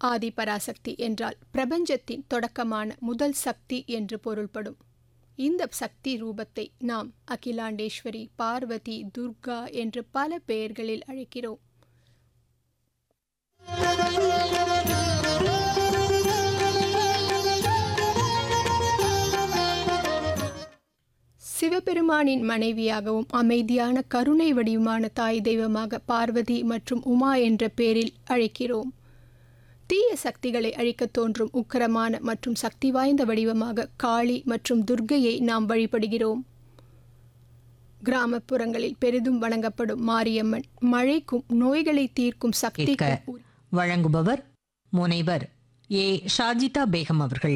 ஆதி பராசக்தி என்றால் பிரபஞ்சத்தின் தொடக்கமான முதல் சக்தி என்று பொருள்படும் இந்த சக்தி ரூபத்தை நாம் அகிலாண்டேஸ்வரி பார்வதி துர்கா என்று பல பெயர்களில் அழைக்கிறோம் சிவபெருமானின் மனைவியாகவும் அமைதியான கருணை வடிவமான தாய் தெய்வமாக பார்வதி மற்றும் உமா என்ற பெயரில் அழைக்கிறோம் தீய சக்திகளை அழிக்கத் தோன்றும் உக்கரமான மற்றும் சக்தி வாய்ந்த வடிவமாக காளி மற்றும் துர்க்கையை நாம் வழிபடுகிறோம் கிராமப்புறங்களில் பெரிதும் வணங்கப்படும் மாரியம்மன் மழைக்கும் நோய்களை தீர்க்கும் சக்திக்கும் உரி- வழங்குபவர் முனைவர் ஏ ஷாஜிதா பேகம் அவர்கள்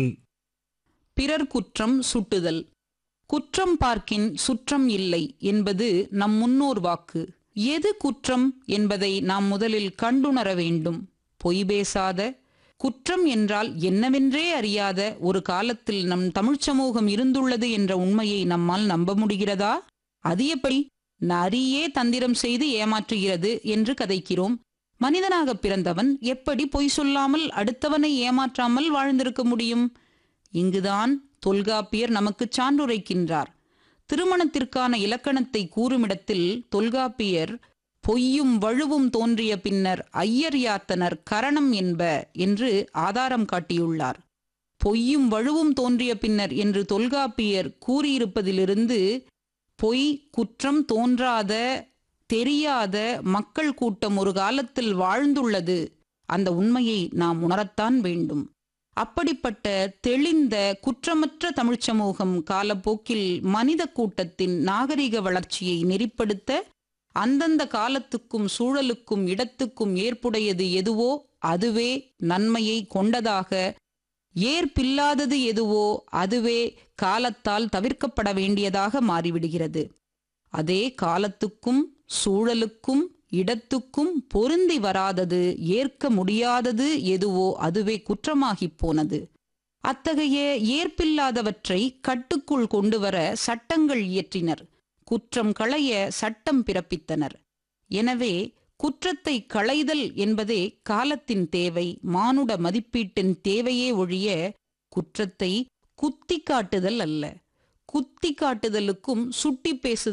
பிறர் குற்றம் சுட்டுதல் குற்றம் பார்க்கின் சுற்றம் இல்லை என்பது நம் முன்னோர் வாக்கு எது குற்றம் என்பதை நாம் முதலில் கண்டுணர வேண்டும் பொய் பேசாத குற்றம் என்றால் என்னவென்றே அறியாத ஒரு காலத்தில் நம் தமிழ்ச் சமூகம் இருந்துள்ளது என்ற உண்மையை நம்மால் நம்ப முடிகிறதா அது எப்படி நரியே தந்திரம் செய்து ஏமாற்றுகிறது என்று கதைக்கிறோம் மனிதனாக பிறந்தவன் எப்படி பொய் சொல்லாமல் அடுத்தவனை ஏமாற்றாமல் வாழ்ந்திருக்க முடியும் இங்குதான் தொல்காப்பியர் நமக்குச் சான்றுரைக்கின்றார் திருமணத்திற்கான இலக்கணத்தை கூறுமிடத்தில் தொல்காப்பியர் பொய்யும் வழுவும் தோன்றிய பின்னர் ஐயர் யாத்தனர் கரணம் என்ப என்று ஆதாரம் காட்டியுள்ளார் பொய்யும் வழுவும் தோன்றிய பின்னர் என்று தொல்காப்பியர் கூறியிருப்பதிலிருந்து பொய் குற்றம் தோன்றாத தெரியாத மக்கள் கூட்டம் ஒரு காலத்தில் வாழ்ந்துள்ளது அந்த உண்மையை நாம் உணரத்தான் வேண்டும் அப்படிப்பட்ட தெளிந்த குற்றமற்ற தமிழ்ச் சமூகம் காலப்போக்கில் மனித கூட்டத்தின் நாகரிக வளர்ச்சியை நெறிப்படுத்த அந்தந்த காலத்துக்கும் சூழலுக்கும் இடத்துக்கும் ஏற்புடையது எதுவோ அதுவே நன்மையை கொண்டதாக ஏற்பில்லாதது எதுவோ அதுவே காலத்தால் தவிர்க்கப்பட வேண்டியதாக மாறிவிடுகிறது அதே காலத்துக்கும் சூழலுக்கும் இடத்துக்கும் பொருந்தி வராதது ஏற்க முடியாதது எதுவோ அதுவே குற்றமாகிப் போனது அத்தகைய ஏற்பில்லாதவற்றை கட்டுக்குள் கொண்டுவர சட்டங்கள் இயற்றினர் குற்றம் களைய சட்டம் பிறப்பித்தனர் எனவே குற்றத்தை களைதல் என்பதே காலத்தின் தேவை மானுட மதிப்பீட்டின் தேவையே ஒழிய குற்றத்தை குத்தி காட்டுதல் அல்ல குத்தி காட்டுதலுக்கும் சுட்டி பேசுதல்